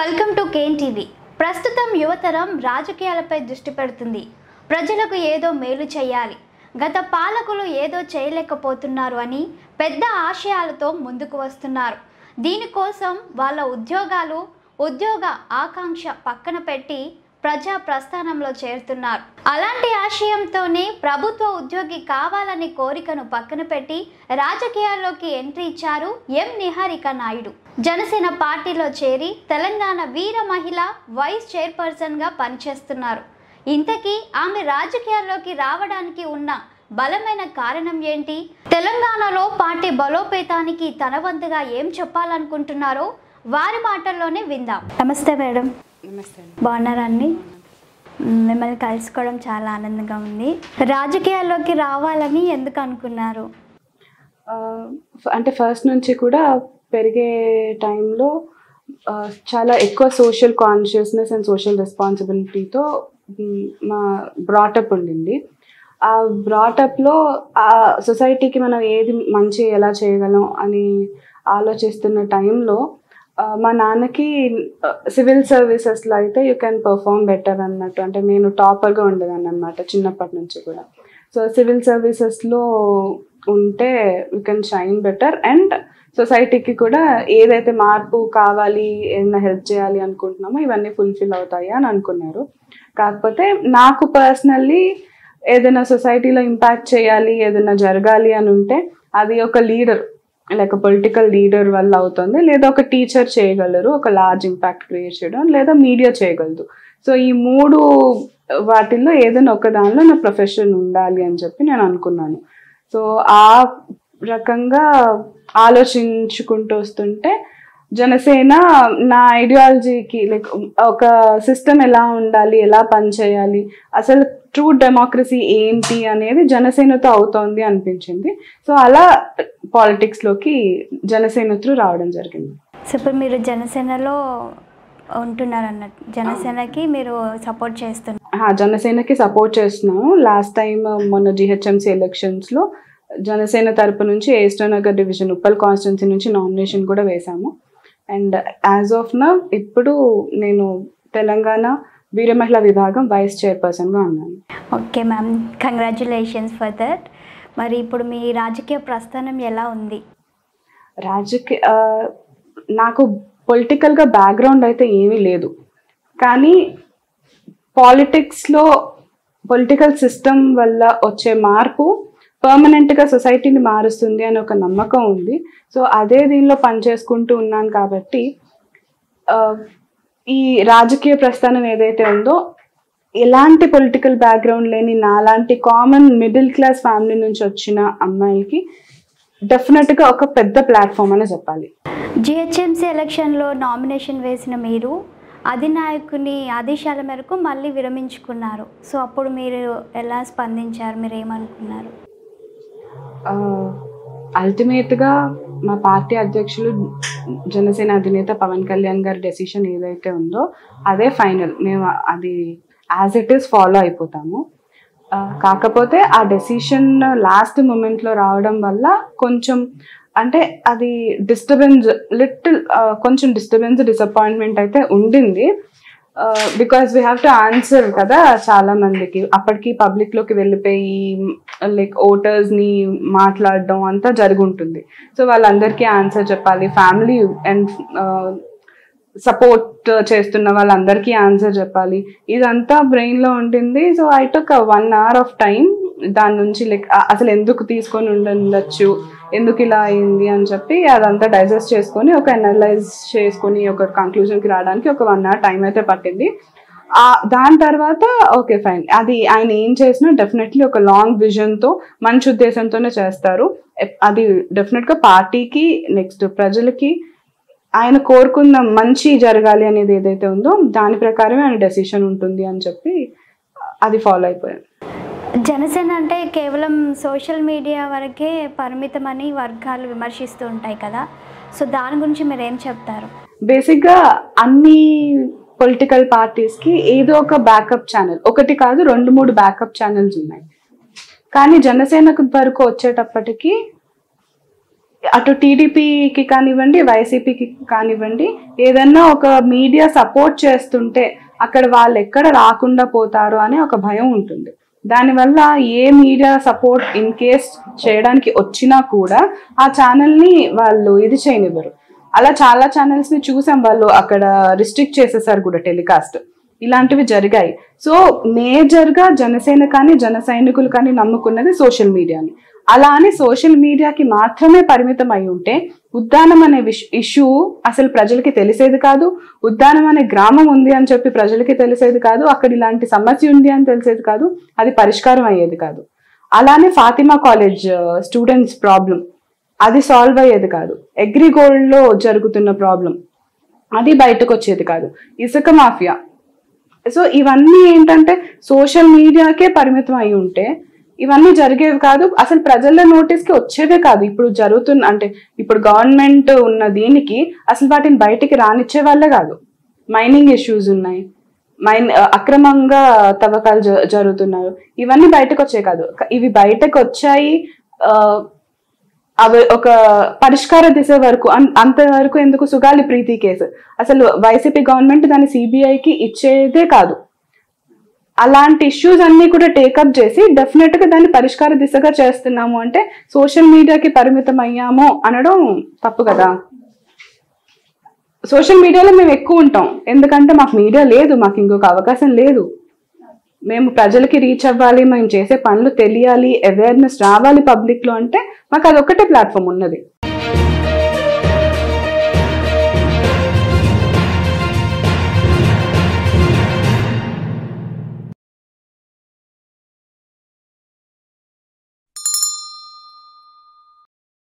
welcome to Kane TV ప్రస్తుతం యువతరం రాజకీయాలపై దృష్టి పెడుతుంది ప్రజలకు ఏదో మేలు చేయాలి గత పాలకులు ఏదో చేయలేకపోతున్నారు అని పెద్ద ఆశయాలతో ముందుకు వస్తున్నారు దీనికోసం వాళ్ళ ఉద్యోగాలు ఉద్యోగ ఆకాంక్ష పక్కన పెట్టి ప్రజా ప్రస్థానంలో చేరుతున్నారు అలాంటి ఆశయంతోనే ప్రభుత్వ ఉద్యోగి కావాలనే కోరికను పక్కన పెట్టి రాజకీయాల్లోకి ఎంట్రీ ఇచ్చారు ఎం నిహారిక నాయుడు జనసేన పార్టీలో చేరి తెలంగాణ వీర మహిళ వైస్ చైర్పర్సన్గా పనిచేస్తున్నారు ఇంతకీ ఆమె రాజకీయాల్లోకి రావడానికి ఉన్న బలమైన కారణం ఏంటి తెలంగాణలో పార్టీ బలోపేతానికి తన వంతుగా ఏం చెప్పాలనుకుంటున్నారో వారి మాటల్లోనే విందాం నమస్తే మేడం నమస్తే అండి బాగున్నారా అండి మ్, మిమ్మల్ని కలుసుకోవడం చాలా ఆనందంగా ఉంది రాజకీయాల్లోకి రావాలని ఎందుకు అనుకున్నారు ఆ, ఫ- అంటే ఫస్ట్ నుంచి కూడా పెరిగే టైంలో ఆ, చాలా ఎక్కువ సోషల్ కాన్షియస్నెస్ అండ్ సోషల్ రెస్పాన్సిబిలిటీతో మ్, మా బ్రాటప్ ఉండింది ఆ బ్రాటప్లో ఆ సొసైటీకి మనం ఏది మంచి ఎలా చేయగలం అని ఆలోచిస్తున్న టైంలో ఆ, మా నాన్నకి సివిల్ సర్వీసెస్లో అయితే యూ కెన్ పర్ఫామ్ బెటర్ అన్నట్టు అంటే నేను టాపర్గా ఉండేదాన్ని అనమాట చిన్నప్పటి నుంచి కూడా సో సివిల్ సర్వీసెస్లో ఉంటే you can shine better and సొసైటీకి కూడా ఏదైతే మార్పు కావాలి ఏదైనా హెల్ప్ చేయాలి అనుకుంటున్నామో ఇవన్నీ ఫుల్ఫిల్ అవుతాయి అని అనుకున్నారు కాకపోతే నాకు పర్సనల్లీ ఏదైనా సొసైటీలో ఇంపాక్ట్ చేయాలి ఏదైనా జరగాలి అని ఉంటే అది ఒక లీడర్ లైక్ పొలిటికల్ లీడర్ వల్ల అవుతుంది లేదా ఒక టీచర్ చేయగలరు ఒక లార్జ్ ఇంపాక్ట్ క్రియేట్ చేయడం లేదా మీడియా చేయగలదు సో ఈ మూడు వాటిల్లో ఏదైనా ఒక దానిలో నా ప్రొఫెషన్ ఉండాలి అని చెప్పి నేను అనుకున్నాను సో ఆ రకంగా ఆలోచించుకుంటూ వస్తుంటే జనసేన నా ఐడియాలజీకి లైక్ ఒక సిస్టమ్ ఎలా ఉండాలి ఎలా పనిచేయాలి అసలు ట్రూ డెమోక్రసీ ఏంటి అనేది జనసేనతో అవుతోంది అనిపించింది సో అలా పాలిటిక్స్లోకి జనసేన త్రూ రావడం జరిగింది సో ఇప్పుడు మీరు జనసేనలో ఉంటున్నారు అన్నట్టు జనసేనకి మీరు సపోర్ట్ చేస్తున్నారు ఆ, జనసేనకి సపోర్ట్ చేస్తున్నాము లాస్ట్ టైం మొన్న జిహెచ్ఎంసీ ఎలక్షన్స్లో జనసేన తరపు నుంచి ఏస్టోనగర్ డివిజన్ ఉప్పల్ కాన్స్టిట్యున్సీ నుంచి నామినేషన్ కూడా వేశాము అండ్ యాజ్ ఆఫ్ నా ఇప్పుడు నేను తెలంగాణ వీర మహిళా విభాగం వైస్ చైర్పర్సన్గా ఉన్నాను okay ma'am congratulations for that మరి ఇప్పుడు మీ రాజకీయ ప్రస్థానం ఎలా ఉంది రాజకీయ ఆ, నాకు పొలిటికల్గా బ్యాక్గ్రౌండ్ అయితే ఏమీ లేదు కానీ పాలిటిక్స్లో పొలిటికల్ సిస్టమ్ వల్ల వచ్చే మార్పు పర్మనెంట్గా సొసైటీని మారుస్తుంది అని ఒక నమ్మకం ఉంది సో అదే దీనిలో పనిచేసుకుంటూ ఉన్నాను కాబట్టి ఆ, ఈ రాజకీయ ప్రస్థానం ఏదైతే ఉందో ఎలాంటి పొలిటికల్ బ్యాక్గ్రౌండ్ లేని నాలాంటి కామన్ మిడిల్ క్లాస్ ఫ్యామిలీ నుంచి వచ్చిన అమ్మాయిలకి డెఫినెట్గా ఒక పెద్ద ప్లాట్ఫామ్ అని చెప్పాలి జిహెచ్ఎంసీ ఎలక్షన్లో నామినేషన్ వేసిన మీరు అధినాయకుని ఆదేశాల మేరకు మళ్ళీ విరమించుకున్నారు సో అప్పుడు మీరు ఎలా స్పందించారు మీరు ఏమనుకున్నారు అల్టిమేట్గా మా పార్టీ అధ్యక్షులు జనసేన అధినేత పవన్ కళ్యాణ్ గారి డెసిషన్ ఏదైతే ఉందో అదే ఫైనల్ మేము అది యాజ్ ఇట్ ఈస్ ఫాలో అయిపోతాము ఆ, కాకపోతే ఆ డెసిషన్ లాస్ట్ మూమెంట్లో రావడం వల్ల కొంచెం అంటే అది డిస్టర్బెన్స్ లిటిల్ కొంచెం డిస్టర్బెన్స్ డిసప్పాయింట్మెంట్ అయితే ఉండింది because we have to answer కదా చాలా మందికి అప్పటికి పబ్లిక్ లోకి వెళ్ళిపోయి లైక్ ఓటర్స్ ని మాట్లాడడం అంతా జరుగుంటుంది సో వాళ్ళందరికీ ఆన్సర్ చెప్పాలి ఫ్యామిలీ అండ్ సపోర్ట్ చేస్తున్న వాళ్ళందరికీ ఆన్సర్ చెప్పాలి ఇదంతా బ్రెయిన్ లో ఉంటుంది so I took one hour of time దాని నుంచి లైక్ అసలు ఎందుకు తీసుకొని ఉండొచ్చు ఎందుకు ఇలా అయింది అని చెప్పి అదంతా డైజెస్ట్ చేసుకొని ఒక అనలైజ్ చేసుకొని ఒక కంక్లూజన్కి రావడానికి ఒక వన్ అవర్ టైం అయితే పట్టింది ఆ దాని తర్వాత ఓకే ఫైన్ అది ఆయన ఏం చేసినా డెఫినెట్లీ ఒక లాంగ్ విజన్తో మంచి ఉద్దేశంతోనే చేస్తారు ఎప్- అది డెఫినెట్గా పార్టీకి నెక్స్ట్ ప్రజలకి ఆయన కోరుకున్న మంచి జరగాలి అనేది ఏదైతే ఉందో దాని ప్రకారమే ఆయన డెసిషన్ ఉంటుంది అని చెప్పి అది ఫాలో అయిపోయాను జనసేన అంటే కేవలం సోషల్ మీడియా వరకే పరిమితమని వర్గాలు విమర్శిస్తూ ఉంటాయి కదా సో దాని గురించి మీరు ఏం చెప్తారు బేసిక్గా అన్ని పొలిటికల్ పార్టీస్కి ఏదో ఒక బ్యాకప్ ఛానల్ ఒకటి కాదు రెండు మూడు బ్యాకప్ ఛానల్స్ ఉన్నాయి కానీ జనసేనకు వరకు వచ్చేటప్పటికి అటు టీడీపీకి కానివ్వండి వైసీపీకి కానివ్వండి ఏదన్నా ఒక మీడియా సపోర్ట్ చేస్తుంటే అక్కడ వాళ్ళు ఎక్కడ రాకుండా పోతారు అనే ఒక భయం ఉంటుంది దానివల్ల ఏ మీడియా సపోర్ట్ ఇన్ కేస్ చేయడానికి వచ్చినా కూడా ఆ ఛానల్ని వాళ్ళు ఇది చేయనివ్వరు అలా చాలా ఛానల్స్ ని చూసాం వాళ్ళు అక్కడ రిస్ట్రిక్ట్ చేసేసారు కూడా టెలికాస్ట్ ఇలాంటివి జరిగాయి సో మేజర్ గా జనసేన కానీ జన సైనికులు కానీ నమ్ముకున్నది సోషల్ మీడియాని అలా అని సోషల్ మీడియాకి మాత్రమే పరిమితం అయి ఉంటే ఉద్దానం అనే విష్ ఇష్యూ అసలు ప్రజలకి తెలిసేది కాదు ఉద్దానం అనే గ్రామం ఉంది అని చెప్పి ప్రజలకి తెలిసేది కాదు అక్కడ ఇలాంటి సమస్య ఉంది అని తెలిసేది కాదు అది పరిష్కారం అయ్యేది కాదు అలానే ఫాతిమా కాలేజ్ స్టూడెంట్స్ ప్రాబ్లం అది సాల్వ్ అయ్యేది కాదు అగ్రిగోల్డ్ లో జరుగుతున్న ప్రాబ్లం అది బయటకు వచ్చేది కాదు ఇసుక మాఫియా సో ఇవన్నీ ఏంటంటే సోషల్ మీడియాకే పరిమితం అయి ఉంటే ఇవన్నీ జరిగేవి కాదు అసలు ప్రజల నోటీస్కి వచ్చేవే కాదు ఇప్పుడు జరుగుతున్న అంటే ఇప్పుడు గవర్నమెంట్ ఉన్న దీనికి అసలు వాటిని బయటికి రానిచ్చే వాళ్ళే కాదు మైనింగ్ ఇష్యూస్ ఉన్నాయి మైన్ అక్రమంగా తవ్వకాలు జ- జరుగుతున్నారు ఇవన్నీ బయటకు వచ్చాయి కాదు క- ఇవి బయటకు వచ్చాయి ఆ, అవి ఒక పరిష్కార దిశ వరకు అన్- అంతవరకు ఎందుకు సుగాలి ప్రీతి కేసు అసలు వైసీపీ గవర్నమెంట్ దాన్ని సిబిఐకి ఇచ్చేదే కాదు అలాంటి ఇష్యూస్ అన్ని కూడా టేకప్ చేసి డెఫినెట్ గా దాన్ని పరిష్కార దిశగా చేస్తున్నాము అంటే సోషల్ మీడియాకి పరిమితం అయ్యాము అనడం తప్పు కదా సోషల్ మీడియాలో మేము ఎక్కువ ఉంటాం ఎందుకంటే మాకు మీడియా లేదు మాకు ఇంకొక అవకాశం లేదు మేము ప్రజలకి రీచ్ అవ్వాలి మేము చేసే పనులు తెలియాలి అవేర్నెస్ రావాలి పబ్లిక్ లో అంటే మాకు అదొక్కటే ప్లాట్ఫామ్ ఉన్నది